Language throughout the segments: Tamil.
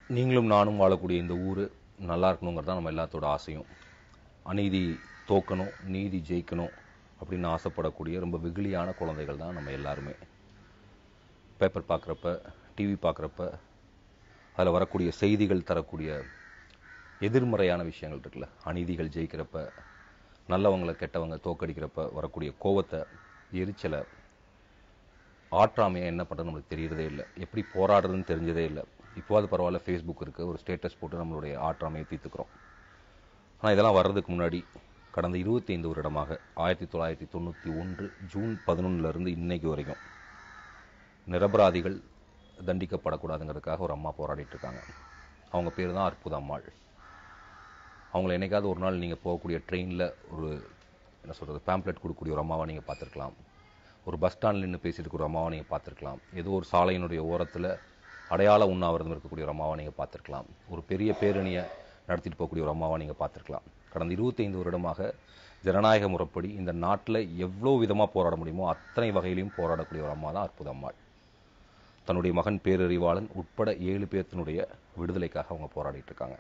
நீங்களும் நானும் வாழக்கூடிய இந்த ஊர் நல்லா இருக்கணுங்கிறது தான் நம்ம எல்லாத்தோட ஆசையும் அநீதி தோக்கணும் நீதி ஜெயிக்கணும் அப்படின்னு ஆசைப்படக்கூடிய ரொம்ப வெகுளியான குழந்தைகள் தான் நம்ம எல்லாருமே பேப்பர் பார்க்குறப்ப டிவி பார்க்குறப்ப அதில் வரக்கூடிய செய்திகள் தரக்கூடிய எதிர்மறையான விஷயங்கள் இருக்குல்ல அநீதிகள் ஜெயிக்கிறப்ப நல்லவங்களை கெட்டவங்க தோக்கடிக்கிறப்ப வரக்கூடிய கோவத்தை எரிச்சலை ஆற்றாமையாக என்ன பண்ணுறது நம்மளுக்கு தெரியறதே இல்லை எப்படி போராடுறதுன்னு தெரிஞ்சதே இல்லை இப்போது பரவாயில்ல ஃபேஸ்புக் இருக்குது ஒரு ஸ்டேட்டஸ் போட்டு நம்மளுடைய ஆற்றாமையை தீர்த்துக்கிறோம் ஆனால் இதெல்லாம் வர்றதுக்கு முன்னாடி கடந்த இருபத்தைந்து வருடமாக ஆயிரத்தி தொள்ளாயிரத்தி தொண்ணூற்றி ஒன்று ஜூன் பதினொன்றுலேருந்து இன்னைக்கு வரைக்கும் நிரபராதிகள் தண்டிக்கப்படக்கூடாதுங்கிறதுக்காக ஒரு அம்மா போராடிட்டு இருக்காங்க அவங்க பேர் தான் அற்புத அம்மாள் அவங்கள என்னைக்காவது ஒரு நாள் நீங்கள் போகக்கூடிய ட்ரெயினில் ஒரு என்ன சொல்கிறது பேம்ப்ளெட் கொடுக்கக்கூடிய ஒரு அம்மாவை நீங்கள் பார்த்துருக்கலாம் ஒரு பஸ் ஸ்டாண்டில் நின்று பேசிட்டு இருக்கிற ஒரு அம்மாவை நீங்கள் பார்த்துருக்கலாம் ஏதோ ஒரு சாலையினுடைய ஓரத்தில் அடையாள உண்ணாவிரதம் இருக்கக்கூடிய ஒரு அம்மாவை நீங்கள் பார்த்துருக்கலாம் ஒரு பெரிய பேரணியை நடத்திட்டு போகக்கூடிய ஒரு அம்மாவை நீங்கள் பார்த்துருக்கலாம் கடந்த இருபத்தைந்து வருடமாக ஜனநாயக முறைப்படி இந்த நாட்டில் எவ்வளோ விதமாக போராட முடியுமோ அத்தனை வகையிலையும் போராடக்கூடிய ஒரு அம்மா தான் அற்புத அம்மாள் தன்னுடைய மகன் பேரறிவாளன் உட்பட ஏழு பேர்த்தினுடைய விடுதலைக்காக அவங்க போராடிட்டு இருக்காங்க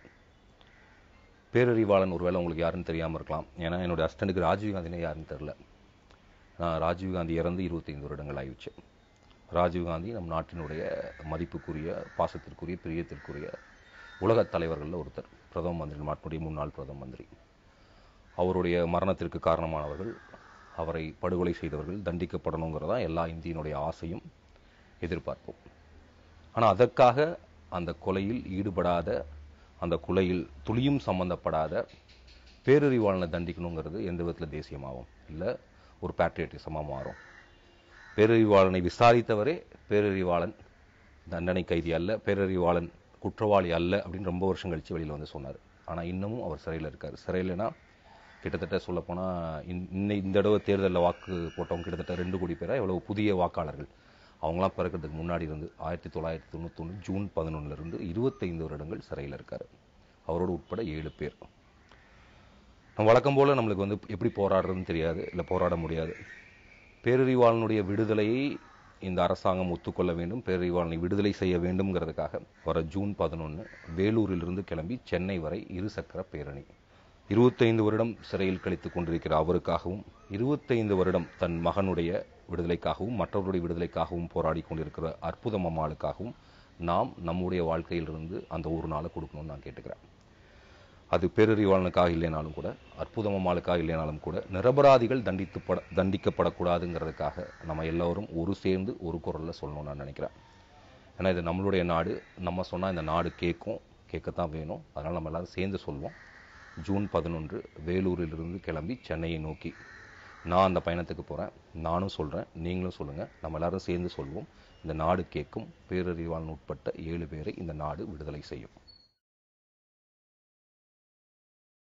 பேரறிவாளன் ஒருவேளை உங்களுக்கு யாருன்னு தெரியாமல் இருக்கலாம் ஏன்னா என்னுடைய அஸ்டண்டுக்கு ராஜீவ்காந்தினே யாருன்னு தெரில நான் ராஜீவ்காந்தி இறந்து இருபத்தைந்து வருடங்கள் ஆயிடுச்சு ராஜீவ்காந்தி நம் நாட்டினுடைய மதிப்புக்குரிய பாசத்திற்குரிய பிரியத்திற்குரிய உலகத் தலைவர்களில் ஒருத்தர் பிரதம மந்திரி நாட்டினுடைய முன்னாள் பிரதம மந்திரி அவருடைய மரணத்திற்கு காரணமானவர்கள் அவரை படுகொலை செய்தவர்கள் தண்டிக்கப்படணுங்கிறதா எல்லா இந்தியனுடைய ஆசையும் எதிர்பார்ப்போம் ஆனால் அதற்காக அந்த கொலையில் ஈடுபடாத அந்த கொலையில் துளியும் சம்பந்தப்படாத பேரறிவாளனை தண்டிக்கணுங்கிறது எந்த விதத்தில் தேசியமாகும் இல்லை ஒரு பேட்ரியட்டிசமாக மாறும் பேரறிவாளனை விசாரித்தவரே பேரறிவாளன் தண்டனை கைதி அல்ல பேரறிவாளன் குற்றவாளி அல்ல அப்படின்னு ரொம்ப வருஷம் கழித்து வெளியில் வந்து சொன்னார் ஆனால் இன்னமும் அவர் சிறையில் இருக்கார் சிறையில்னா கிட்டத்தட்ட சொல்லப்போனால் இன்னை இந்த தடவை தேர்தலில் வாக்கு போட்டவங்க கிட்டத்தட்ட ரெண்டு கோடி பேரா எவ்வளவு புதிய வாக்காளர்கள் அவங்களாம் பிறக்கிறதுக்கு முன்னாடி இருந்து ஆயிரத்தி தொள்ளாயிரத்தி தொண்ணூத்தொன்று ஜூன் பதினொன்றுலேருந்து இருபத்தைந்து வருடங்கள் சிறையில் இருக்கார் அவரோடு உட்பட ஏழு பேர் நம்ம வழக்கம் போல் நம்மளுக்கு வந்து எப்படி போராடுறதுன்னு தெரியாது இல்லை போராட முடியாது பேரறிவாளனுடைய விடுதலையை இந்த அரசாங்கம் ஒத்துக்கொள்ள வேண்டும் பேரறிவாளனை விடுதலை செய்ய வேண்டும்ங்கிறதுக்காக வர ஜூன் பதினொன்று வேலூரிலிருந்து கிளம்பி சென்னை வரை இருசக்கர பேரணி இருபத்தைந்து வருடம் சிறையில் கழித்துக் கொண்டிருக்கிற அவருக்காகவும் இருபத்தைந்து வருடம் தன் மகனுடைய விடுதலைக்காகவும் மற்றவருடைய விடுதலைக்காகவும் போராடி கொண்டிருக்கிற அற்புதம் அம்மாளுக்காகவும் நாம் நம்முடைய வாழ்க்கையிலிருந்து அந்த ஒரு நாளை கொடுக்கணும்னு நான் கேட்டுக்கிறேன் அது பேரறிவாளனுக்காக இல்லைனாலும் கூட அற்புதம் அம்மாளுக்காக இல்லைனாலும் கூட நிரபராதிகள் தண்டித்து பட தண்டிக்கப்படக்கூடாதுங்கிறதுக்காக நம்ம எல்லோரும் ஒரு சேர்ந்து ஒரு குரலில் சொல்லணும்னு நான் நினைக்கிறேன் ஏன்னா இது நம்மளுடைய நாடு நம்ம சொன்னால் இந்த நாடு கேட்கும் கேட்கத்தான் வேணும் அதனால் நம்ம எல்லாரும் சேர்ந்து சொல்வோம் ஜூன் பதினொன்று வேலூரிலிருந்து கிளம்பி சென்னையை நோக்கி நான் அந்த பயணத்துக்கு போகிறேன் நானும் சொல்கிறேன் நீங்களும் சொல்லுங்கள் நம்ம எல்லாரும் சேர்ந்து சொல்வோம் இந்த நாடு கேட்கும் பேரறிவாளன் உட்பட்ட ஏழு பேரை இந்த நாடு விடுதலை செய்யும்